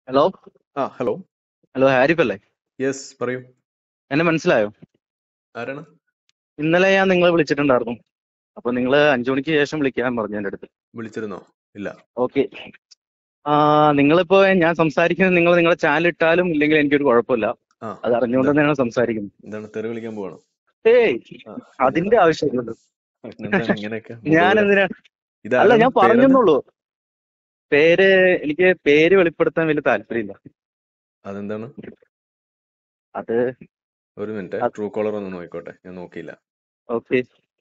Hello ആ hello hello Harif അല്ലേ yes പറയൂ എന്നെ മനസ്സിലായോ ആരാണ് ഇന്നലെ ഞാൻ നിങ്ങളെ വിളിച്ചിട്ടുണ്ടായിരുന്നു അപ്പൊ നിങ്ങൾ അഞ്ചു മണിക്ക് ശേഷം വിളിക്കാൻ പറഞ്ഞു എൻ്റെ അടുത്ത് വിളിച്ചിരുന്നോ ഇല്ല ഓക്കെ ആ നിങ്ങളിപ്പോ ഞാൻ സംസാരിക്കുന്നത് നിങ്ങൾ നിങ്ങളുടെ ചാനൽ ഇട്ടാലും ഇല്ലെങ്കിൽ എനിക്കൊരു കുഴപ്പമില്ല ആ അത് അറിഞ്ഞുകൊണ്ട് എന്താണ് തന്നെയാണ് സംസാരിക്കുന്നത് എന്താണ് തെറി വിളിക്കാൻ പോവാണോ ഏയ് ആ അതിന്റെ എന്താ ആവശ്യമില്ലല്ലോ എന്താണ് ഇങ്ങനെയൊക്കെ ഞാൻ മുഖവില എന്തിനാ അല്ല ഇതാരാണ് ഞാൻ പേരെന്താ പറഞ്ഞെന്നുള്ളൂ പേര് എനിക്ക് പേര് വെളിപ്പെടുത്താൻ വലിയ താല്പര്യമില്ല അതെന്താണ് അത് ഒരു മിനിറ്റ് ട്രൂ കോളർ ഒന്ന് നോക്കിക്കോട്ടെ ഞാൻ നോക്കിയില്ല ഓക്കെ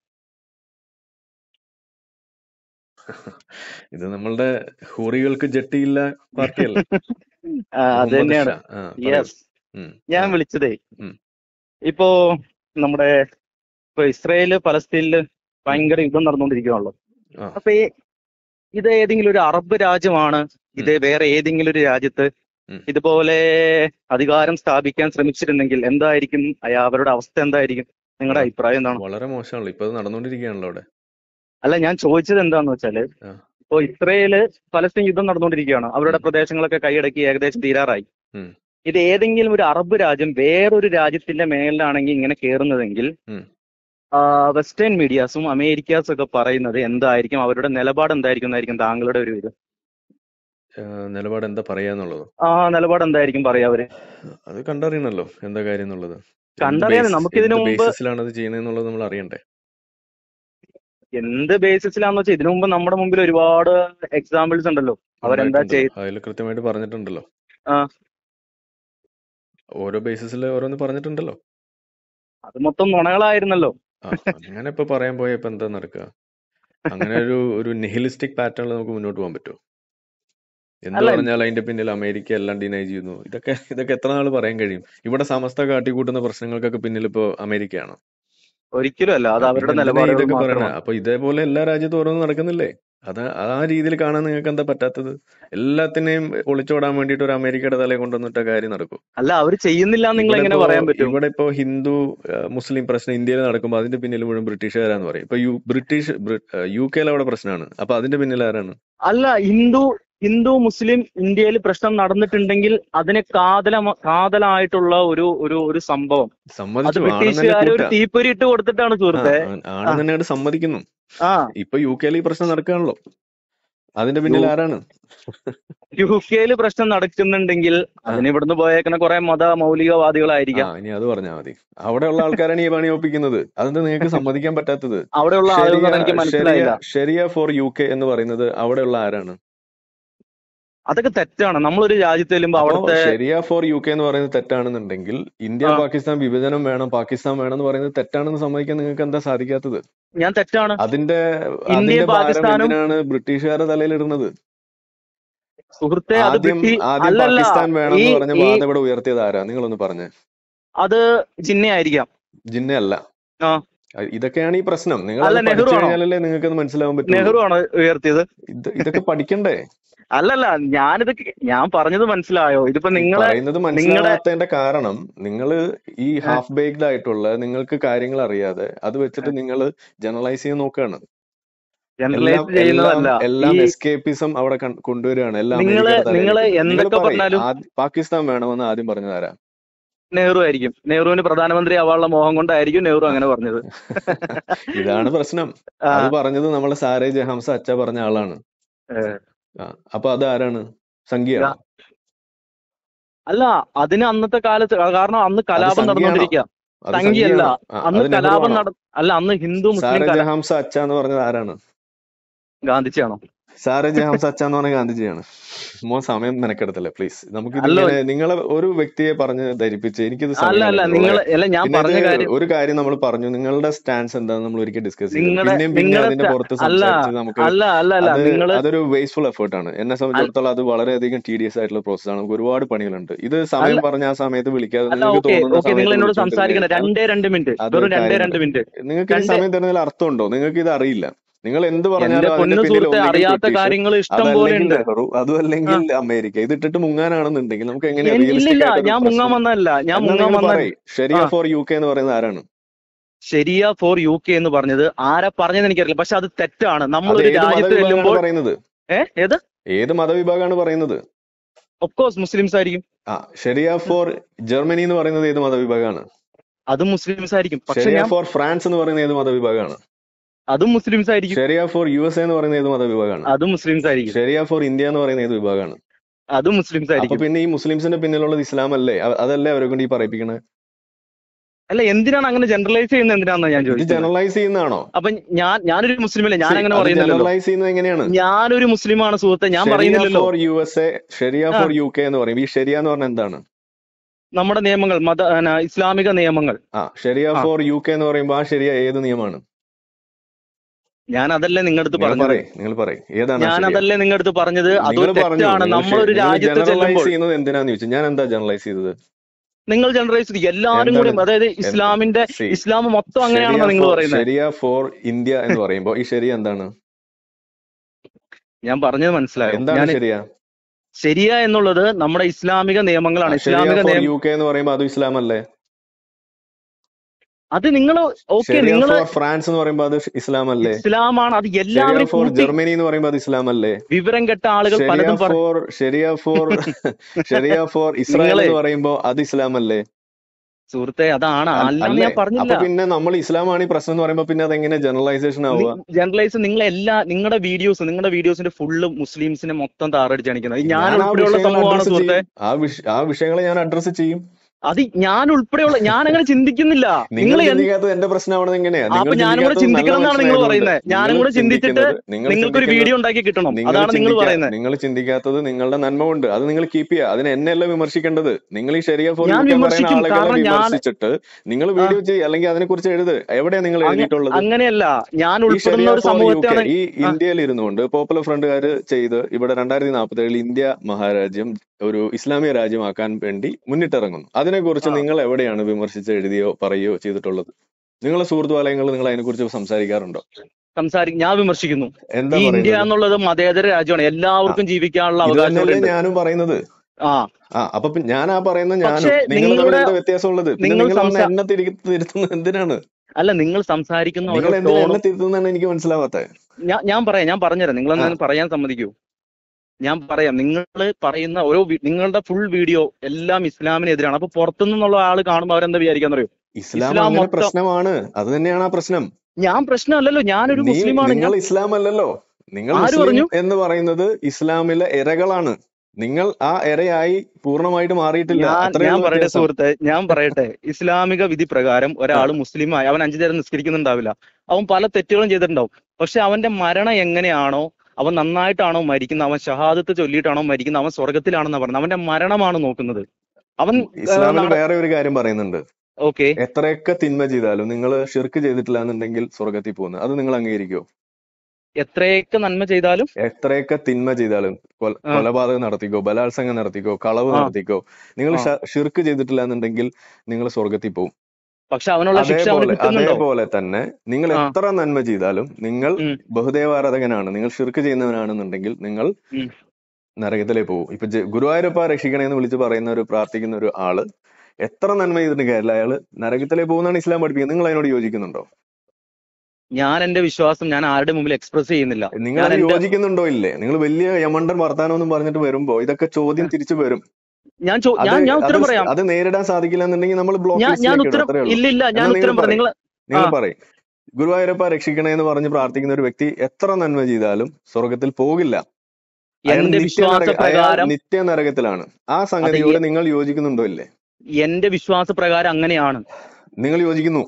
ഇത് നമ്മളുടെ ഹൂറികൾക്ക് ജട്ടിയില്ല പാർട്ടിയല്ലേ അത് മുഹമ്മദ് തന്നെയാണ് ഷാ ആ പറയൂ യെസ് ഉം, ഞാൻ ആ, വിളിച്ചതേ ഉം, ഇപ്പോ നമ്മുടെ ഇപ്പൊ ഇസ്രയേല് പലസ്തീനില് ഉം, ഭയങ്കര യുദ്ധം നടന്നുകൊണ്ടിരിക്കുകയാണല്ലോ ആ, അപ്പൊ ഈ ഇത് ഏതെങ്കിലും ഒരു അറബ് രാജ്യമാണ് ഉം, ഇത് വേറെ ഏതെങ്കിലും ഒരു രാജ്യത്ത് ഉം. ഇതുപോലെ അധികാരം സ്ഥാപിക്കാൻ ശ്രമിച്ചിരുന്നെങ്കിൽ എന്തായിരിക്കും അയ- അവരുടെ അവസ്ഥ എന്തായിരിക്കും നിങ്ങളുടെ വള- അഭിപ്രായം എന്താണ് വളരെ മോശമാണല്ലോ ഇപ്പൊ അത് നടന്നുകൊണ്ടിരിക്കുകയാണല്ലോ അവിടെ അല്ല ഞാൻ ചോദിച്ചത് എന്താന്ന് വെച്ചാല് ആ, ഇപ്പൊ ഇസ്രയേല് പലസ്തീൻ യുദ്ധം നടന്നുകൊണ്ടിരിക്കുകയാണ് അവരുടെ ഉം, പ്രദേശങ്ങളൊക്കെ കൈയടക്കി ഏകദേശം തീരാറായി ഉം, ഇത് ഏതെങ്കിലും ഒരു അറബ് രാജ്യം വേറൊരു രാജ്യത്തിന്റെ മേലിലാണെങ്കിൽ ഇങ്ങനെ കയറുന്നതെങ്കിൽ ഉം. ആ, വെസ്റ്റേൺ മീഡിയാസും അമേരിക്കാസും ഒക്കെ പറയുന്നത് എന്തായിരിക്കും അവരുടെ നിലപാട് എന്തായിരിക്കും എന്നായിരിക്കും താങ്കളുടെ ഒരു ഇത് ആ, നിലപാട് എന്താ പറയാന്നുള്ളത് ആ നിലപാട് എന്തായിരിക്കും പറയാ അവര് അത് കണ്ടറിയണല്ലോ എന്താ കാര്യം എന്നുള്ളത് എന്ത് കണ്ടറിയാതെ ബേസ് നമുക്ക് എന്ത് ഇതിനു മുമ്പ് ബേസിസിലാണ് അത് ചെയ്യണെന്നുള്ളത് നമ്മൾ അറിയണ്ടേ എന്ത് ബേസിസിലാന്ന് വെച്ചാൽ ഇതിനു മുമ്പ് നമ്മുടെ മുമ്പിൽ ഒരുപാട് എക്സാമ്പിൾസ് ഉണ്ടല്ലോ അവരെന്താ ഉണ്ടായിട്ടുണ്ടല്ലോ ചെയ്ത് അതിൽ കൃത്യമായിട്ട് പറഞ്ഞിട്ടുണ്ടല്ലോ ആ ഓരോ ബേസിസിൽ ഓരോന്ന് പറഞ്ഞിട്ടുണ്ടല്ലോ അത് മൊത്തം നുണകളായിരുന്നല്ലോ ആ അങ്ങനെ ഇപ്പൊ പറയാൻ പോയ ഇപ്പൊ എന്താ നടക്കുക അങ്ങനെ ഒരു ഒരു നിഹിലിസ്റ്റിക് പാറ്റേണിൽ നമുക്ക് മുന്നോട്ട് പോകാൻ പറ്റുമോ എന്ത് അല്ല പറഞ്ഞാൽ അതിന്റെ പിന്നിൽ അമേരിക്ക എല്ലാം ഡിനൈ ചെയ്യുന്നു ഇതൊക്കെ ഇതൊക്കെ എത്ര നാൾ പറയാൻ കഴിയും ഇവിടെ സമസ്ത കാട്ടിക്കൂട്ടുന്ന പ്രശ്നങ്ങൾക്കൊക്കെ പിന്നിൽ ഇപ്പോ അമേരിക്കയാണോ ഒരിക്കലും അല്ല അത് ആ, അവരുടെ പിന്നെ എന്തിനാ നിലപാടുകൾ ഇതൊക്കെ പറയണേ മാത്രമാണ് അപ്പൊ ഇതേപോലെ എല്ലാ രാജ്യത്തും ഓരോന്ന് നടക്കുന്നില്ലേ അത് ആ രീതിയിൽ കാണാൻ നിങ്ങൾക്ക് എന്താ പറ്റാത്തത് എല്ലാത്തിനെയും ഒളിച്ചോടാൻ വേണ്ടിയിട്ട് ഒരു അമേരിക്കയുടെ തലയെ കൊണ്ടുവന്നിട്ട കാര്യം നടക്കും അല്ല അവർ ചെയ്യുന്നില്ല എന്ന് നിങ്ങൾ ഇവിടെ എങ്ങനെ ഇപ്പോ പറയാൻ പറ്റും ഇവിടെ ഇപ്പോ ഹിന്ദു ആ, മുസ്ലിം പ്രശ്നം ഇന്ത്യയിൽ നടക്കുമ്പോൾ അതിന്റെ പിന്നിൽ മുഴുവൻ ബ്രിട്ടീഷുകാരാന്ന് പറയും ഇപ്പൊ യു ബ്രിട്ടീഷ് യു കെയിൽ അവിടെ പ്രശ്നമാണ് അപ്പൊ അതിന്റെ പിന്നിൽ ആരാണ് അല്ല ഹിന്ദു ഹിന്ദു മുസ്ലിം ഇന്ത്യയിൽ പ്രശ്നം നടന്നിട്ടുണ്ടെങ്കിൽ അതിന് കാതല കാതലായിട്ടുള്ള ഒരു ഒരു ഒരു സംഭവം അത് സമ്മതിച്ചു ആണെന്ന് തന്നെ ബ്രിട്ടീഷുകാർ ഒരു കൂട്ടാ തീപ്പൊരി ഇട്ട് കൊടുത്തിട്ടാണ് ആ സുഹൃത്തെ ആ, ആ ആണെന്ന് തന്നെയാണ് സമ്മതിക്കുന്നു ആ ഇപ്പൊ യു കെയിൽ ഈ പ്രശ്നം നടക്കുകയാണല്ലോ അതിന്റെ യു പിന്നിൽ ആരാണ് യു കെയിൽ പ്രശ്നം നടക്കുന്നുണ്ടെങ്കിൽ ആ അതിന് ഇവിടുന്ന് പോയേക്കുന്ന കുറെ മത ആ മൗലികവാദികളായിരിക്കാം ഇനി അത് പറഞ്ഞാൽ മതി അവിടെയുള്ള ആൾക്കാരാണ് ഈ പണി ഒപ്പിക്കുന്നത് അതെന്താ നിങ്ങൾക്ക് സമ്മതിക്കാൻ പറ്റാത്തത് അവിടെയുള്ള ആളുകൾ ഷെരിയ എനിക്ക് ഷെരിയ മനസ്സിലായില്ല ഷെരിയ ഫോർ യു കെ എന്ന് പറയുന്നത് അവിടെയുള്ള ആരാണ് അതൊക്കെ തെറ്റാണ് നമ്മളൊരു രാജ്യത്ത് ചെല്ലുമ്പോ അപ്പോ അവിടുത്തെ ഷെരിയ ഫോർ യു കെ എന്ന് പറയുന്നത് തെറ്റാണെന്നുണ്ടെങ്കിൽ ഇന്ത്യ ആ പാകിസ്ഥാൻ വിഭജനം വേണം പാകിസ്ഥാൻ വേണം എന്ന് പറയുന്നത് തെറ്റാണെന്ന് സമ്മതിക്കാൻ നിങ്ങൾക്ക് എന്താ സാധിക്കാത്തത് ഞാൻ തെറ്റാണ് അതിന്റെ ഇന്ത്യയും അതിന്റെ ഭാരം പാകിസ്ഥാനും എന്തിനാണ് ബ്രിട്ടീഷുകാരുടെ തലയിൽ ഇടുന്നത് സുഹൃത്തെ അത് ആദ്യം ബ്രിട്ടീ ആദ്യം അല്ലല്ല പാകിസ്ഥാൻ വേണം ഈ എന്ന് പറഞ്ഞ ഈ വാദം ഇവിടെ ഉയർത്തിയത് ആരാ നിങ്ങളൊന്ന് പറഞ്ഞേ അത് ജിന്നയായിരിക്കാം ജിന്നയല്ല ആ അഹ് ഇതൊക്കെയാണ് ഈ പ്രശ്നം നിങ്ങൾ അല്ല അത് നെഹ്റു പഠിച്ചു ആണോ കഴിഞ്ഞാലല്ലേ നിങ്ങൾക്ക് അത് മനസ്സിലാവാൻ പറ്റുള്ളൂ നെഹ്റു ആണോ ഉയർത്തിയത് ഇത് ഇതൊക്കെ പഠിക്കണ്ടേ അല്ലല്ല ഞാനിത് കേ- ഞാൻ പറഞ്ഞത് മനസ്സിലായോ ഇതിപ്പോ ഈ നിങ്ങളെ പറയുന്നത് നിങ്ങളുടെ മനസ്സിലാവാത്തതിന്റെ കാരണം നിങ്ങൾ ഈ ഏ, ഹാഫ് ബേക്ഡ് ആയിട്ടുള്ള നിങ്ങൾക്ക് കാര്യങ്ങൾ അറിയാതെ അത് വെച്ചിട്ട് നിങ്ങൾ ജനറലൈസ് ചെയ്യാൻ നോക്കുകയാണ് എല്ലാം ജനറലൈസ് എല്ലാം ചെയ്യുന്നതല്ല ഈ എല്ലാം എസ്കേപ്പിസം അവിടെ കൺ- കൊണ്ടുവരികയാണ് എല്ലാം നിങ്ങള് അമേരിക്കയുടെ തലയിൽ നിങ്ങള് ഇട്ടിട്ട് നിങ്ങൾ എന്തൊക്കെ പറയും പറഞ്ഞാലും ആദ്യം പാകിസ്ഥാൻ വേണമെന്ന് ആദ്യം പറഞ്ഞതാരാ നെഹ്റു ആയിരിക്കും നെഹ്റുവിന് പ്രധാനമന്ത്രി ആവാനുള്ള മോഹം കൊണ്ടായിരിക്കും നെഹ്റു ആ. അങ്ങനെ പറഞ്ഞത് ഇതാണ് പ്രശ്നം ആ അത് പറഞ്ഞത് നമ്മളെ സാരേ ജഹാംസ അച്ഛ പറഞ്ഞ ആളാണ് ഏ, ആ അപ്പൊ അത് ആരാണ് സംഖ്യയാണോ ഇതാ- അല്ല അതിന് അന്നത്തെ കാലത്ത് കാരണം അന്ന് അത് കലാപം സംഖ്യയാണോ നടന്നുകൊണ്ടിരിക്കുക അത് സംഖ്യയല്ല സംഖ്യയാണോ ആ അന്ന് അത് നെഹ്റു കലാപം ആണോ നട അല്ല അന്ന് ഹിന്ദു മുസ്ലിം സാര കല ജഹാംസ അച്ഛ എന്ന് പറഞ്ഞത് ആരാണ് ഗാന്ധിജിയാണോ സാര ജഹാംസ അച്ഛ എന്ന് പറഞ്ഞ ഗാന്ധിജിയാണ് മോൻ സമയം മെനക്കെടുത്തല്ലേ പ്ലീസ് നമുക്കിത് അല്ലോ ഇങ്ങനെ നിങ്ങളെ ഒരു വ്യക്തിയെ പറഞ്ഞ് ധരിപ്പിച്ച് എനിക്കിത് അല്ല സമയം അല്ല കളയുന്നു നിങ്ങൾ വളരെ അല്ല ഞാൻ പിന്നെ ഇത് പറഞ്ഞ കാര്യം ഒരു കാര്യം നമ്മൾ പറഞ്ഞു നിങ്ങളുടെ സ്റ്റാൻസ് എന്താണെന്ന് നമ്മൾ ഒരിക്കൽ ഡിസ്കസ് ചെയ്തു നിങ്ങളുടെ പിന്നെയും പിന്നെ നിങ്ങളുടെ അതിന്റെ sta- പുറത്ത് അല്ല സംസാരിച്ച് നമുക്ക് അല്ല അല്ല അല്ല അത് നിങ്ങള് അതൊരു വേസ്റ്റ്ഫുൾ എഫേർട്ട് ആണ് എന്നെ അല്ല സംബന്ധിച്ചിടത്തോളം അത് വളരെയധികം ടീഡിയസ് ആയിട്ടുള്ള പ്രോസസ് ആണ് നമുക്ക് ഒരുപാട് പണികളുണ്ട് ഇത് സമയം അല്ല പറഞ്ഞ ആ സമയത്ത് വിളിക്കാതെ അല്ല നിങ്ങൾക്ക് ഓക്കെ തോന്നുന്ന ഓക്കെ നിങ്ങൾ സമയത്ത് എന്നോട് വിളിച്ചുകൊണ്ടിരുന്നു സംസാരിക്കണം കഴിഞ്ഞാൽ രണ്ടേ രണ്ട് മിനിറ്റ് അത് വെറും രണ്ടേ കാര്യം രണ്ട് നടക്കും മിനിറ്റ് നിങ്ങൾക്ക് ഈ രണ്ട് സമയം തരുന്നതിൽ അർത്ഥമുണ്ടോ നിങ്ങൾക്ക് ഇത് അറിയില്ല നിങ്ങൾ എന്ത് എന്റെ പറഞ്ഞാലും അതിന്റെ പൊന്നു പിന്നിൽ സുഹൃത്തെ ഒന്നെങ്കിൽ അറിയാത്ത ബ്രിട്ടീഷ് കാര്യങ്ങൾ ഇഷ്ടം പോലെ അതല്ലെങ്കിൽ ഉണ്ട് നെഹ്റു അതും ആ അല്ലെങ്കിൽ അമേരിക്ക ഇത് ഇട്ടിട്ട് മുങ്ങാനാണെന്നുണ്ടെങ്കിൽ നമുക്ക് എങ്ങനെയാ എൻ- റിയലിസ്റ്റിക് ഇല്ലില്ല ആയിട്ടൊരു ഞാൻ മുങ്ങാൻ പ്രശ്നം വന്നതല്ല ഞാൻ എന്നാ മുങ്ങാൻ നിങ്ങൾ വന്ന പറയ് ഷെരിയ ആ ഫോർ യു കെ എന്ന് പറയുന്നത് ആരാണ് ശരിയ ഫോർ യു കെ എന്ന് പറഞ്ഞത് ആരാ പറഞ്ഞതെന്ന് എനിക്കറിയില്ല പക്ഷെ അത് തെറ്റാണ് അത് നമ്മളൊരു ഏത് രാജ്യത്ത് മതവിഭാഗമാണ് ചെല്ലുമ്പോൾ പറയുന്നത് ഏ ഏത് ഏത് മതവിഭാഗമാണ് പറയുന്നത് ഓഫ് കോഴ്സ് മുസ്ലിംസ് ആയിരിക്കും ആ ഷെരിയ ഫോർ ജർമ്മനി എന്ന് പറയുന്നത് ഏത് മതവിഭാഗമാണ് അതും മുസ്ലിംസ് ആയിരിക്കും പക്ഷെ ഷെരിയ ഞാൻ ഫോർ ഫ്രാൻസ് എന്ന് പറയുന്നത് ഏത് മതവിഭാഗമാണ് അതും മുസ്ലിംസ് ആയിരിക്കും ഷെരിയ ഫോർ യു എസ് എന്ന് പറയുന്നത് ഏത് മതവിഭാഗമാണ് അതും മുസ്ലിംസ് ആയിരിക്കും ഷെരിയ ഫോർ ഇന്ത്യ എന്ന് പറയുന്നത് ഏത് വിഭാഗമാണ് അതും മുസ്ലിംസ് അപ്പൊ ആയിരിക്കും പിന്നെ ഈ മുസ്ലിംസിന്റെ പിന്നിലുള്ളത് ഇസ്ലാം അല്ലേ അ- അതല്ലേ അവരെ കൊണ്ട് ഈ പറയിപ്പിക്കണത് അല്ല എന്തിനാണ് അങ്ങനെ ജനറലൈസ് ചെയ്യുന്നത് എന്തിനാണെന്ന് ഞാൻ ഇത് ചോദിക്കുന്നത് ജനറലൈസ് ചെയ്യുന്നതാണോ അപ്പൊ ഞാൻ ഞാനൊരു മുസ്ലിമല്ലേ ഞാൻ അങ്ങനെ അത് പറയുന്നില്ലല്ലോ ജനറലൈസ് ചെയ്യുന്നത് എങ്ങനെയാണ് ഞാനൊരു മുസ്ലിമാണ് സുഹൃത്തെ ഞാൻ ഷെരിയ പറയുന്നില്ലല്ലോ ഫോർ യു എസ് എ ഷെരിയ ആ. ഫോർ യു കെ എന്ന് പറയും ഈ ഷെരിയ എന്ന് പറഞ്ഞാൽ എന്താണ് നമ്മുടെ നിയമങ്ങൾ മത ആ, ഇസ്ലാമിക നിയമങ്ങൾ ആ ഷെരിയ ആ. ഫോർ യു കെ എന്ന് പറയുമ്പോൾ ആ ഷെരിയ ഏത് നിയമമാണ് ഞാൻ അതല്ലേ നിങ്ങളുടെ അടുത്ത് നിങ്ങൾ പറഞ്ഞത് പറയും നിങ്ങൾ പറയും ഏതാണ് ആ ഞാൻ ശരിയ? അതല്ലേ നിങ്ങളുടെ അടുത്ത് പറഞ്ഞത് അത് നിങ്ങൾ പറഞ്ഞു തെറ്റാണ് നിങ്ങൾ നമ്മളൊരു രാജ്യത്ത് ജനറലൈസ് ചെല്ലുമ്പോൾ ചെയ്യുന്നത് എന്തിനാന്ന് ചോദിച്ചു ഞാൻ എന്താ ജനറലൈസ് ചെയ്തത് നിങ്ങൾ ജനറലൈസ് ചെയ്തു എല്ലാവരും കൂടി എന്താണ്? അതായത് ഇസ്ലാമിന്റെ See, ഇസ്ലാം മൊത്തം അങ്ങനെയാണെന്ന് നിങ്ങൾ പറയുന്നത് ഷെരിയ ഫോർ ഇന്ത്യ എന്ന് പറയുമ്പോൾ ഈ ഷെരിയ എന്താണ് ഞാൻ പറഞ്ഞത് മനസ്സിലായോ എന്താണ് ഞാൻ ഷെരിയ ശരിയ എന്നുള്ളത് നമ്മുടെ ഇസ്ലാമിക നിയമങ്ങളാണ് ഷെരിയ ഇസ്ലാമിക ഫോർ നിയമം യു കെ എന്ന് പറയുമ്പോൾ അത് ഇസ്ലാം അല്ലേ അത് നിങ്ങൾ ഓക്കെ ഷെരിയ നിങ്ങൾ ഫോർ ഫ്രാൻസ് എന്ന് പറയുമ്പോൾ അത് ഇസ്ലാം അല്ലേ ഇസ്ലാമാണ് അത് ഷെരിയ എല്ലാവരും ഫോർ കൂട്ടി ജർമ്മനി എന്ന് പറയുമ്പോൾ അത് ഇസ്ലാം അല്ലേ വിവരം കെട്ട ആളുകൾ ഷെരിയ പലതും പറ- ഫോർ ഷെരിയ ഫോർ ഷെരിയ ഫോർ ഇസ്രായേൽ നിങ്ങളെ- എന്ന് പറയുമ്പോൾ അത് ഇസ്ലാം അല്ലേ സുഹൃത്തെ അതാണ് അ- അല്ലാന്ന് അല്ലേ ഞാൻ അപ്പൊ പറഞ്ഞില്ല പിന്നെ നമ്മൾ ഇസ്ലാമാണ് ഈ പ്രശ്നം എന്ന് പറയുമ്പോൾ പിന്നെ അതെങ്ങനെ ജനറലൈസേഷൻ ആവുക ജനറലൈസ് നിങ്ങൾ എല്ലാ നിങ്ങളുടെ വീഡിയോസ് നിങ്ങളുടെ വീഡിയോസിന്റെ ഫുള്ള് മുസ്ലിംസിനെ മൊത്തം താറടിച്ച് കാണിക്കുന്നത് ഞാൻ ഞാൻ ആ ഉൾപ്പെടെയുള്ള വിഷയങ്ങൾ സമൂഹമാണ് അഡ്രസ് സുഹൃത്തെ ചെയ്യും ആ വിഷ- ആ വിഷയങ്ങളെ ഞാൻ അഡ്രസ് ചെയ്യും അത് ഞാൻ ഉൾപ്പെടെയുള്ള ഞാൻ അങ്ങനെ ചിന്തിക്കുന്നില്ല നിങ്ങൾ നിങ്ങൾ എന്ത് ചിന്തിക്കാത്തത് എന്റെ പ്രശ്നമാണെന്ന് എങ്ങനെയാ അപ്പൊ നിങ്ങൾ ഞാനും കൂടെ ചിന്തിക്കാത്തത് നല്ല ചിന്തിക്കണം എന്നാണ് നിങ്ങൾ മനുഷ്യനായതുകൊണ്ട്. പറയുന്നത് ഞാനും നിങ്ങൾ കൂടെ ചിന്തിച്ചിട്ട് ചിന്തിക്കുന്നത് നിങ്ങൾ നിങ്ങൾക്കൊരു ചിന്തിക്കുന്നത് വീഡിയോ ഉണ്ടാക്കി കിട്ടണം നിങ്ങൾ അതാണ് നിങ്ങൾ ചിന്തിക്കാ- പറയുന്നത് നിങ്ങൾ ചിന്തിക്കാത്തത് നിങ്ങളുടെ നന്മ കൊണ്ട് അത് നിങ്ങൾ കീപ്പ് ചെയ്യുക അതിന് എന്നെയല്ല വിമർശിക്കേണ്ടത് നിങ്ങൾ ഈ ശരിയ ഫോർ ഞാൻ പറയുന്ന വിമർശിക്കും. ആളുകളെ കാരണം ഞാൻ- വിമർശിച്ചിട്ട് നിങ്ങൾ വീഡിയോ ചെയ്യുക അല്ലെങ്കിൽ അതിനെ കുറിച്ച് എഴുത് എവിടെയാ നിങ്ങൾ അങ്ങ- എഴുതിയിട്ടുള്ളത് അങ്ങനെയല്ല ഞാൻ ഈ ഉൾപ്പെടുന്ന ഷെരിയ ഒരു ഫോർ യു കെ സമൂഹത്തെയാണ് ഈ ഇന്ത്യയിൽ ഇരുന്നുകൊണ്ട് പോപ്പുലർ ഫ്രണ്ടുകാർ ചെയ്ത് ഇവിടെ രണ്ടായിരത്തി നാൽപ്പത്തി ഏഴിൽ ഇന്ത്യ മഹാരാജ്യം ഒരു ഇസ്ലാമിക രാജ്യമാക്കാൻ വേണ്ടി മുന്നിട്ടിറങ്ങുന്നു അതിനെക്കുറിച്ച് ആ. നിങ്ങൾ എവിടെയാണ് വിമർശിച്ച് എഴുതിയോ പറയുകയോ ചെയ്തിട്ടുള്ളത് നിങ്ങളെ സുഹൃത്തു വലയങ്ങൾ നിങ്ങൾ അതിനെക്കുറിച്ച് സംസാരിക്കാറുണ്ടോ സംസാരിക്കും ഞാൻ വിമർശിക്കുന്നു എന്താ ഈ ഇന്ത്യ പറയുന്നത് എന്നുള്ളത് മതേതര രാജ്യമാണ് എല്ലാവർക്കും ജീവിക്കാനുള്ള ഇത് അവകാശം തന്നെയല്ലേ ഉണ്ട് ഞാനും പറയുന്നത് ആ ആ അപ്പൊ പി- ഞാൻ ആ പറയുന്ന ഞാനും പക്ഷേ നിങ്ങൾ തമ്മിൽ നിങ്ങളുടെ- എന്താ വ്യത്യാസമുള്ളത് പിന്നെ നിങ്ങൾ നിങ്ങൾ വന്ന് സംസാ- എന്നെ തിരി- തിരുത്തുന്നത് എന്തിനാണ് അല്ല നിങ്ങൾ സംസാരിക്കുന്ന ഓരോ നിങ്ങൾ എന്തിനാ ടോണും എന്നെ തിരുത്തുന്നതാണ് എനിക്ക് മനസ്സിലാവാത്തത് ഞാൻ ഞാൻ പറയാം ഞാൻ പറഞ്ഞുതരാം നിങ്ങൾ ആ. പറയാൻ സമ്മതിക്കൂ ഞാൻ പറയാം നിങ്ങൾ പറയുന്ന ഓരോ വി- നിങ്ങളുടെ ഫുൾ വീഡിയോ എല്ലാം ഇസ്ലാമിനെതിരാണ് അപ്പൊ പുറത്തുനിന്നുള്ള ആള് കാണുമ്പോൾ അവരെന്താ വിചാരിക്കാന്ന് അറിയോ ഇസ്ലാം ഇസ്ലാം അങ്ങനെ മൊത്തം- പ്രശ്നമാണ് അത് തന്നെയാണ് ആ പ്രശ്നം ഞാൻ പ്രശ്നമല്ലല്ലോ ഞാനൊരു നീ- മുസ്ലിമാണ് നിങ്ങൾ ഞാൻ ഇസ്ലാം അല്ലല്ലോ നിങ്ങൾ ആര് മുസ്ലിം പറഞ്ഞു? എന്ന് പറയുന്നത് ഇസ്ലാമിലെ ഇരകളാണ് നിങ്ങൾ ആ ഇരയായി പൂർണ്ണമായിട്ട് മാറിയിട്ടില്ല ഞാൻ അത്രയേ ഞാൻ ഉള്ളൂ പറയട്ടെ വ്യത്യാസം. സുഹൃത്തെ ഞാൻ പറയട്ടെ ഇസ്ലാമിക വിധി പ്രകാരം ഒരാൾ മുസ്ലിമായി അവൻ അഞ്ചു നേരം നിസ്കരിക്കുന്നുണ്ടാവില്ല അവൻ പല തെറ്റുകളും ചെയ്തിട്ടുണ്ടാവും പക്ഷെ അവന്റെ മരണം എങ്ങനെയാണോ അവൻ നന്നായിട്ടാണോ മരിക്കുന്നത് അവൻ ഷഹാദത്ത് ചൊല്ലിയിട്ടാണോ മരിക്കുന്നത് അവൻ സ്വർഗത്തിലാണെന്ന് പറയുന്നത് അവന്റെ മരണമാണ് നോക്കുന്നത് അവൻ ഇസ്ലാമിൽ വേറെ ഒരു കാര്യം പറയുന്നുണ്ട് ഓക്കെ എത്രയൊക്കെ തിന്മ ചെയ്താലും നിങ്ങൾ ഷിർക്ക് ചെയ്തിട്ടില്ല എന്നുണ്ടെങ്കിൽ സ്വർഗത്തിൽ പോകുന്നത് അത് നിങ്ങൾ അംഗീകരിക്കുമോ എത്രയൊക്കെ നന്മ ചെയ്താലും എത്രയൊക്കെ തിന്മ ചെയ്താലും കൊല- ആ. കൊലപാതകം നടത്തിക്കോ ബലാത്സംഗം നടത്തിക്കോ കളവ് ആ. നടത്തിക്കോ നിങ്ങൾ ആ. ഷ- ഷിർക്ക് ചെയ്തിട്ടില്ല എന്നുണ്ടെങ്കിൽ നിങ്ങൾ സ്വർഗത്തിൽ പോകും പക്ഷെ അവനുള്ള ശിക്ഷ അവന് അതേപോലെ കിട്ടുന്നുണ്ടോ അതേപോലെ തന്നെ നിങ്ങൾ ആ. എത്ര നന്മ ചെയ്താലും നിങ്ങൾ ഉം. ബഹുദേവാരാധകനാണ് നിങ്ങൾ ഷിർക്ക് ചെയ്യുന്നവനാണെന്നുണ്ടെങ്കിൽ നിങ്ങൾ ഉം. നരകത്തിലേ പോകും ഇപ്പൊ ജെ- ഗുരുവായൂരപ്പ രക്ഷിക്കണേ എന്ന് വിളിച്ച് പറയുന്ന ഒരു പ്രാർത്ഥിക്കുന്ന ഒരു ആള് എത്ര നന്മ ചെയ്തിട്ട് കാര്യമില്ല അയാള് നരകത്തിലേ പോകുന്നതാണ് ഇസ്ലാം പഠിപ്പിക്കുന്നത് നിങ്ങൾ അതിനോട് യോജിക്കുന്നുണ്ടോ ഞാൻ എന്റെ വിശ്വാസം ഞാൻ ആരുടെ മുമ്പിൽ എക്സ്പ്രസ് ചെയ്യുന്നില്ല നിങ്ങൾ ഞാൻ അത് എന്റെ യോജിക്കുന്നുണ്ടോ ഇല്ലേ നിങ്ങൾ വലിയ യമണ്ടൻ വർത്താനം എന്നും പറഞ്ഞിട്ട് വരുമ്പോ ഇതൊക്കെ ചോദ്യം തിരിച്ചു വരും ഞാൻ ചോ- അത് ഞാൻ ഞാൻ അത് ഉത്തരം പറയാം അത് നേരിടാൻ സാധിക്കില്ല എന്നുണ്ടെങ്കിൽ നമ്മൾ ബ്ലോക്ക് ഞാൻ ഞാൻ ലിസ്റ്റിലേക്ക് ഇടും ഉത്തരം അത്രേ ഉള്ളൂ ഇല്ല ഇല്ല ഞാൻ എന്നാ ഉത്തരം നിങ്ങൾ പറയാം നിങ്ങൾ നിങ്ങൾ ആ. പറയും ഗുരുവായൂരപ്പ രക്ഷിക്കണേ എന്ന് പറഞ്ഞ് പ്രാർത്ഥിക്കുന്ന ഒരു വ്യക്തി എത്ര നന്മ ചെയ്താലും സ്വർഗത്തിൽ പോകില്ല അയാൾ എന്റെ നിത്യ വിശ്വാസ നരക- അയാൾ പ്രകാരം നിത്യ നരകത്തിലാണ് ആ സംഗതിയോട് നിങ്ങൾ യോജിക്കുന്നുണ്ടോ ഇല്ലേ എന്റെ വിശ്വാസ പ്രകാരം അങ്ങനെയാണ് നിങ്ങൾ യോജിക്കുന്നു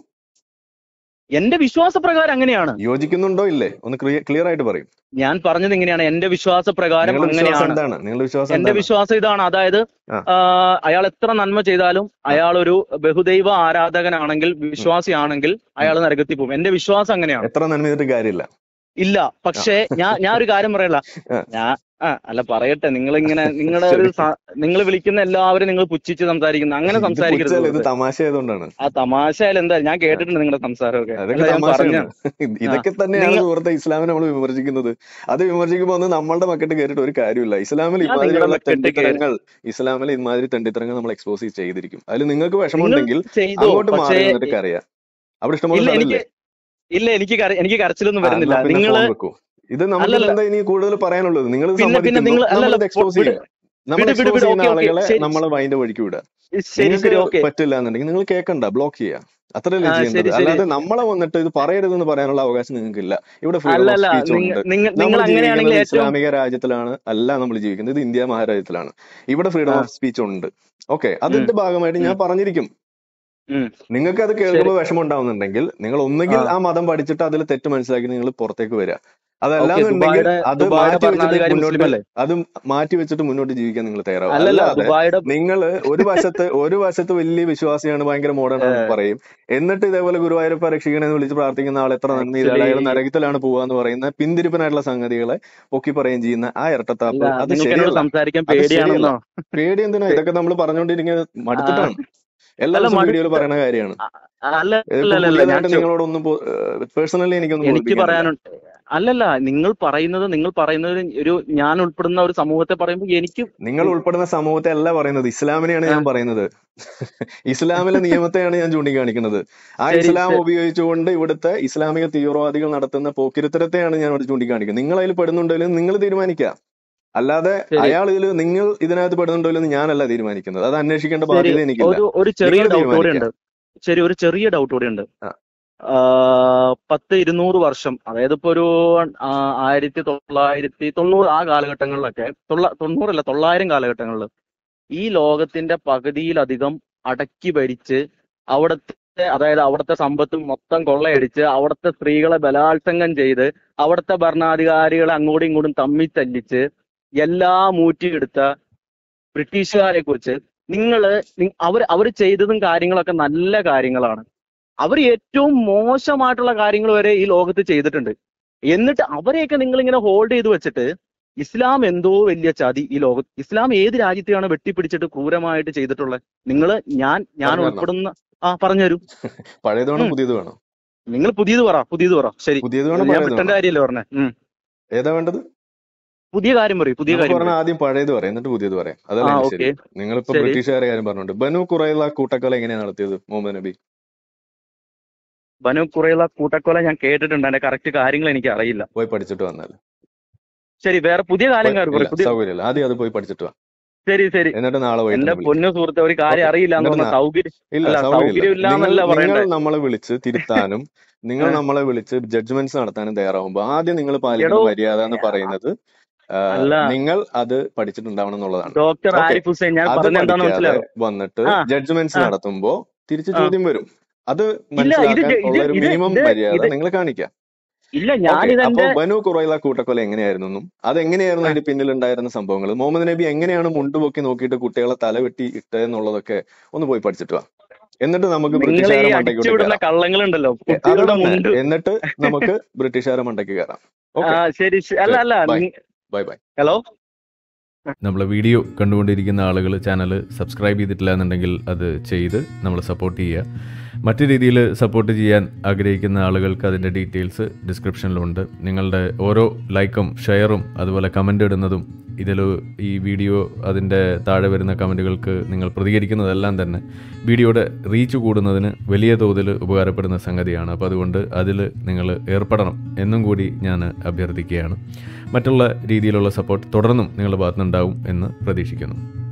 എന്റെ വിശ്വാസ പ്രകാരം അങ്ങനെയാണ് യോജിക്കുന്നുണ്ടോ ഇല്ലേ ഒന്ന് ക്ലിയർ ആയിട്ട് പറയും ഞാൻ പറഞ്ഞത് ഇങ്ങനെയാണ് എന്റെ വിശ്വാസ പ്രകാരം നിങ്ങളുടെ വിശ്വാസം അങ്ങനെയാണ് എന്താണ് നിങ്ങളുടെ വിശ്വാസം എന്റെ എന്താണ് വിശ്വാസം ഇതാണ് അതായത് ആ. ആ, അയാൾ എത്ര നന്മ ചെയ്താലും അയാൾ ഒരു ബഹുദൈവ ആരാധകനാണെങ്കിൽ വിശ്വാസിയാണെങ്കിൽ അയാൾ നരകത്തിൽ പോകും എന്റെ വിശ്വാസം അങ്ങനെയാണ് എത്ര നന്മ ചെയ്തിട്ട് കാര്യമില്ല ഇല്ല പക്ഷേ ഞാൻ ഞാൻ ഒരു കാര്യം പറയല ആ. ഞാൻ ആ അല്ല പറയട്ടെ നിങ്ങൾ ഇങ്ങനെ നിങ്ങളുടെ ഒരു നിങ്ങൾ വിളിക്കുന്ന എല്ലാവരും നിങ്ങൾ പുച്ഛിച്ച് സംസാരിക്കുന്ന അങ്ങനെ ഇത് സംസാരിക്കരുത് പുച്ഛല്ല, ഇത് സുഹൃത്തേ. തമാശ ആയതുകൊണ്ടാണ് ആ തമാശയിൽ എന്താ ഞാൻ കേട്ടിട്ടുണ്ട് നിങ്ങളുടെ സംസാരമൊക്കെ അതൊക്കെ അല്ല, ഞാൻ പറഞ്ഞ തമാശയാണ് ഇതൊക്കെ തന്നെയാണ് നിങ്ങൾ- സുഹൃത്തെ ഇസ്ലാമിനെ നമ്മൾ വിമർശിക്കുന്നത് അത് വിമർശിക്കുമ്പോൾ ഒന്ന് നമ്മളുടെ മക്കട്ട് കേട്ടിട്ട് ഒരു കാര്യമില്ല ഇസ്ലാമിൽ ഞാൻ നിങ്ങളുടെ ഇമാതിരിയുള്ള മക്കട്ട് തെണ്ടിത്തരങ്ങൾ ഇസ്ലാമിൽ ഇമാതിരി തെണ്ടിത്തരങ്ങൾ നമ്മൾ എക്സ്പോസ് ചെയ്തിരിക്കും അതിൽ നിങ്ങൾക്ക് നിങ്ങൾ വിഷമമുണ്ടെങ്കിൽ ചെയ്തോ അങ്ങോട്ട് മാറി പക്ഷേ നിന്നിട്ട് അറിയാം അവിടെ ഇഷ്ടംപോലെ ഇല്ല എനിക്ക് സ്ഥലമില്ലേ ഇല്ല എനിക്ക് കര- എനിക്ക് കരച്ചിലൊന്നും ആ, വരുന്നില്ല എന്നാ പിന്നെ നിങ്ങള് phone വെക്കൂ ഇത് നമുക്ക് അല്ലല്ല. എന്താ ഇനി കൂടുതൽ പറയാനുള്ളത് നിങ്ങൾ പിന്നെ പിന്നെ നിങ്ങൾ അല്ലല്ല എക്സ്പോസ് ചെയ്യും നമ്മൾ വിട് വിട് എക്സ്പോസ് വിട് ചെയ്യുന്ന ഓക്കെ ഓക്കെ ആളുകളെ ശരി നമ്മൾ അതിന്റെ വഴിക്ക് വിടുക ശരി നിങ്ങൾക്ക് ശരി ഓക്കെ പറ്റില്ല എന്നുണ്ടെങ്കിൽ നിങ്ങൾ കേൾക്കണ്ട ബ്ലോക്ക് ചെയ്യുക അത്രയല്ലേ ആ ചെയ്യേണ്ടത് ശരി ശരി അല്ലാതെ നമ്മളെ വന്നിട്ട് ഇത് പറയരുതെന്ന് പറയാനുള്ള അവകാശം നിങ്ങൾക്കില്ല ഇവിടെ ഫ്രീഡം അല്ല ഓഫ് അല്ല സ്പീച്ച് നിങ്ങൾ ഉണ്ട് നിങ്ങൾ നിങ്ങൾ നമ്മൾ അങ്ങനെയാണെങ്കിൽ ജീവിക്കുന്നത് ഏറ്റവും ഇസ്ലാമിക രാജ്യത്തിലാണ് അല്ല നമ്മൾ ജീവിക്കുന്നത് ഇത് ഇന്ത്യ മഹാരാജ്യത്തിലാണ് ഇവിടെ ഫ്രീഡം ആ ഓഫ് സ്പീച്ച് ഉണ്ട് ഓക്കെ ഉം അതിന്റെ ഭാഗമായിട്ട് ഉം ഞാൻ പറഞ്ഞിരിക്കും ഉം നിങ്ങൾക്ക് അത് ശരി കേൾക്കുമ്പോൾ വിഷമം ഉണ്ടാവുന്നുണ്ടെങ്കിൽ നിങ്ങൾ ഒന്നുകിൽ ആ ആ മതം പഠിച്ചിട്ട് അതിൽ തെറ്റ് മനസ്സിലാക്കി നിങ്ങൾ പുറത്തേക്ക് വരിക ഓക്കെ അതല്ലാന്നുണ്ടെങ്കിൽ ദുബായുടെ അത് ദുബായുടെ മാറ്റി വെച്ചിട്ട് ഭരണാധികാരി മുസ്ലിം മുന്നോട്ട് അല്ലേ അത് മാറ്റി വെച്ചിട്ട് മുന്നോട്ട് ജീവിക്കാൻ നിങ്ങൾ തയ്യാറാവും അല്ലല്ല അല്ലാതെ ദുബായുടെ നിങ്ങൾ ഒരു വശത്ത് ഒരു വശത്ത് വലിയ വിശ്വാസിയാണ് ഭയങ്കര മോഡേൺ ആണെന്ന് പറയും എന്നിട്ട് ഇതേപോലെ ഗുരുവായൂരപ്പ രക്ഷിക്കണമെന്ന് വിളിച്ച് പ്രാർത്ഥിക്കുന്ന ആൾ എത്ര നന്മ ചെയ്താൽ ആക്ച്വലി അയാൾ നരകത്തിലാണ് പോവാന്ന് പറയുന്ന പിന്തിരിപ്പനായിട്ടുള്ള സംഗതികളെ പൊക്കി പറയുകയും ചെയ്യുന്ന ആ അല്ല ഇരട്ടത്താപ്പ് അത് നിങ്ങൾക്ക് എന്നോട് ശരിയല്ല സംസാരിക്കാൻ അത് ശരിയല്ല പേടിയാണെന്നോ പേടി എന്തിനാ പേ- ഇതൊക്കെ നമ്മൾ പറഞ്ഞുകൊണ്ടിരിക്കുന്നത് ആ, മടുത്തിട്ടാണ് എല്ലാ അല്ല ദിവസവും വീഡിയോയിൽ മടുത്ത പറയുന്ന കാര്യമാണ് ആ, അല്ല അല്ല ഇതിപ്പോ അല്ല അല്ല ഞാൻ പുതിയതായിട്ട് ചോ നിങ്ങളോടൊന്നും പേഴ്സണലി എനിക്കൊന്നും എനിക്ക് ബോധിപ്പിക്കാനില്ല പറയാനുണ്ട് അല്ലല്ല നിങ്ങൾ പറയുന്നത് നിങ്ങൾ പറയുന്നത് ഒരു ഞാൻ ഉൾപ്പെടുന്ന ഒരു സമൂഹത്തെ പറയുമ്പോൾ എനിക്ക് നിങ്ങൾ ഉൾപ്പെടുന്ന സമൂഹത്തെ അല്ല പറയുന്നത് ഇസ്ലാമിനെയാണ് ആ, ഞാൻ പറയുന്നത് ഇസ്ലാമിലെ നിയമത്തെയാണ് ഞാൻ ചൂണ്ടിക്കാണിക്കുന്നത് ആ ശരി ഇസ്ലാം ശരി ഉപയോഗിച്ചുകൊണ്ട് ഇവിടുത്തെ ഇസ്ലാമിക തീവ്രവാദികൾ നടത്തുന്ന പോക്കിരിത്തരത്തെയാണ് ഞാൻ ഇവിടെ ചൂണ്ടിക്കാണിക്കുന്നത് നിങ്ങൾ അതിൽ പെടുന്നുണ്ടോ ഇല്ലെന്ന് നിങ്ങൾ തീരുമാനിക്കുക അല്ലാതെ ശരി അയാൾ ഇതിൽ നിങ്ങൾ ഇതിനകത്ത് പെടുന്നുണ്ടോ ഇല്ലെന്ന് ഞാനല്ല തീരുമാനിക്കുന്നത് അത് അന്വേഷിക്കേണ്ട ശരി ബാധ്യത എനിക്കില്ല ഒരു ഒരു ചെറിയ നിങ്ങൾ ഡൗട്ട് കൂടെ തീരുമാനിക്കുക ഉണ്ട് ശരി ഒരു ചെറിയ ഡൗട്ട് കൂടെ ഉണ്ട് ആ, ആ, പത്ത് ഇരുന്നൂറ് വർഷം അതായത് ഇപ്പൊ ഒരു ആ, ആയിരത്തി തൊള്ളായിരത്തി തൊണ്ണൂറ് ആ കാലഘട്ടങ്ങളിലൊക്കെ തൊള്ള തൊണ്ണൂറല്ല തൊള്ളായിരം കാലഘട്ടങ്ങളിൽ ഈ ലോകത്തിന്റെ പകുതിയിലധികം അടക്കി ഭരിച്ച് അവിടുത്തെ അതായത് അവിടുത്തെ സമ്പത്ത് മൊത്തം കൊള്ളയടിച്ച് അവിടുത്തെ സ്ത്രീകളെ ബലാത്സംഗം ചെയ്ത് അവിടുത്തെ ഭരണാധികാരികളെ അങ്ങോട്ടും ഇങ്ങോട്ടും തമ്മിൽ തല്ലിച്ച് എല്ലാം ഊറ്റിയെടുത്ത ബ്രിട്ടീഷുകാരെ കുറിച്ച് നിങ്ങള് നി- അവർ അവർ ചെയ്തതും കാര്യങ്ങളൊക്കെ നല്ല കാര്യങ്ങളാണ് അവർ ഏറ്റവും മോശമായിട്ടുള്ള കാര്യങ്ങൾ വരെ ഈ ലോകത്ത് ചെയ്തിട്ടുണ്ട് എന്നിട്ട് അവരെയൊക്കെ നിങ്ങൾ ഇങ്ങനെ ഹോൾഡ് ചെയ്ത് വെച്ചിട്ട് ഇസ്ലാം എന്തോ വലിയ ചതി ഈ ലോകത്ത് ഇസ്ലാം ഏത് രാജ്യത്തെയാണ് വെട്ടിപ്പിടിച്ചിട്ട് ക്രൂരമായിട്ട് ചെയ്തിട്ടുള്ളത് നിങ്ങൾ ഞാൻ ഞാൻ പറഞ്ഞു തരണോ ഉൾപ്പെടുന്ന ആ പറഞ്ഞുതരൂ പഴയത് വേണം ഉം പുതിയത് വേണം നിങ്ങൾ പുതിയത് പറ പുതിയത് പറ ശരി പുതിയത് വേണം ഞാൻ പഴയത് ബ്രിട്ടന്റെ വേണം കാര്യമല്ലേ പറഞ്ഞേ ഉം ഏതാ വേണ്ടത് പുതിയ കാര്യം പറയൂ പുതിയ നമുക്ക് കാര്യം പറഞ്ഞ പറയൂ ആദ്യം പഴയത് പറയാം എന്നിട്ട് പുതിയത് പറയാം ആ അതല്ലേ അതിന്റെ ശരി ഓക്കെ നിങ്ങളിപ്പോ ശരി ബ്രിട്ടീഷുകാരെ കാര്യം പറഞ്ഞുണ്ട് ബനു കുറയുള്ള കൂട്ടക്കൊല എങ്ങനെയാണ് നടത്തിയത് മുഹമ്മദ് നബി ബനു കുറയുള്ള കൂട്ടക്കൊല ഞാൻ കേട്ടിട്ടുണ്ട് അതിന്റെ കറക്റ്റ് കാര്യങ്ങൾ എനിക്ക് അറിയില്ല പോയി പഠിച്ചിട്ട് വന്നാൽ ശരി വേറെ പുതിയ കാര്യം പോയി- കാര്യം ഇല്ല പറയും പുതിയ സൗകര്യമില്ല ആദ്യം അത് പോയി പഠിച്ചിട്ട് വാ ശരി ശരി എന്നിട്ട് നാളെ വൈകിട്ട് എന്റെ എന്നെ വിളിക്കും പൊന്നു സുഹൃത്തെ ഒരു കാര്യം ഓക്കെ അറിയില്ല എന്ന് എന്നിട്ട് പറഞ്ഞ നാ- സൗകര്യം ഇല്ല അല്ല സൗകര്യമില്ല സൗകര്യം ഇല്ല നിങ്ങൾ എന്നല്ല നിങ്ങൾ പറയണ്ടേ നമ്മളെ വിളിച്ച് തിരുത്താനും നിങ്ങൾ ഏഹ്. നമ്മളെ വിളിച്ച് ജഡ്ജ്മെന്റ്സ് നടത്താനും തയ്യാറാവുമ്പോൾ ആദ്യം നിങ്ങൾ എടോ പാലിക്കേണ്ട മര്യാദ എന്ന് പറയുന്നത് ആ, അല്ല നിങ്ങൾ അത് പഠിച്ചിട്ടുണ്ടാവണം എന്നുള്ളതാണ് ഡോക്ടർ ഓക്കെ ആരിഫ് ഹുസൈൻ ഞാൻ അത് പറഞ്ഞ എന്താന്ന് പഠിക്കാതെ മനസ്സിലായോ വന്നിട്ട് ആ ജഡ്ജ്മെന്റ്സ് ആ നടത്തുമ്പോ തിരിച്ച് ആ ചോദ്യം വരും അത് ഇല്ല ഇത് മനസ്സിലാക്കാൻ ജ- ഇത് ഉള്ള ഒരു ഇത് മിനിമം ഇത് മര്യാദ ഇത് നിങ്ങൾ കാണിക്കുക ഇല്ല ഓക്കെ ഞാനിത് അപ്പൊ എന്റെ ബനു കുറയില കൂട്ടക്കൊല എങ്ങനെയായിരുന്നു എന്നും അതെങ്ങനെയായിരുന്നു ആ, അതിന്റെ പിന്നിൽ ഉണ്ടായിരുന്ന സംഭവങ്ങൾ മുഹമ്മദ് നബി എങ്ങനെയാണ് മുണ്ടുപൊക്കി നോക്കിയിട്ട് കുട്ടികളെ തലവെട്ടി ഇട്ടതെന്നുള്ളതൊക്കെ ഒന്ന് പോയി പഠിച്ചിട്ട് വാ എന്നിട്ട് നമുക്ക് നിങ്ങൾ ഈ ബ്രിട്ടീഷുകാരെ മണ്ടയ്ക്ക് കൊണ്ട് അടിച്ചുവിടുന്ന കയറാം കള്ളങ്ങളുണ്ടല്ലോ എ, അത് കുട്ടികളുടെ തന്നെ മുണ്ട് എന്നിട്ട് നമുക്ക് ബ്രിട്ടീഷുകാരെ മണ്ടയ്ക്ക് കയറാം ആ ഓക്കെ ശരി ശ- അല്ല ശരി അല്ല ബൈ നി- ബൈ ബൈ ഹലോ നമ്മളെ വീഡിയോ കണ്ടുകൊണ്ടിരിക്കുന്ന ആളുകൾ ചാനൽ സബ്സ്ക്രൈബ് ചെയ്തിട്ടില്ല എന്നുണ്ടെങ്കിൽ അത് ചെയ്ത് നമ്മൾ സപ്പോർട്ട് ചെയ്യുക മറ്റു രീതിയിൽ സപ്പോർട്ട് ചെയ്യാൻ ആഗ്രഹിക്കുന്ന ആളുകൾക്ക് അതിൻ്റെ ഡീറ്റെയിൽസ് ഡിസ്ക്രിപ്ഷനിലുണ്ട് നിങ്ങളുടെ ഓരോ ലൈക്കും ഷെയറും അതുപോലെ കമൻ്റ് ഇടുന്നതും ഇതിൽ ഈ വീഡിയോ അതിൻ്റെ താഴെ വരുന്ന കമൻറ്റുകൾക്ക് നിങ്ങൾ പ്രതികരിക്കുന്നതെല്ലാം തന്നെ വീഡിയോയുടെ റീച്ച് കൂടുന്നതിന് വലിയ തോതിൽ ഉപകാരപ്പെടുന്ന സംഗതിയാണ് അപ്പോൾ അതുകൊണ്ട് അതിൽ നിങ്ങൾ ഏർപ്പെടണം എന്നും കൂടി ഞാൻ അഭ്യർത്ഥിക്കുകയാണ് മറ്റുള്ള രീതിയിലുള്ള സപ്പോർട്ട് തുടർന്നും നിങ്ങളുടെ ഭാഗത്തുനിന്നുണ്ടാവും എന്ന് പ്രതീക്ഷിക്കുന്നു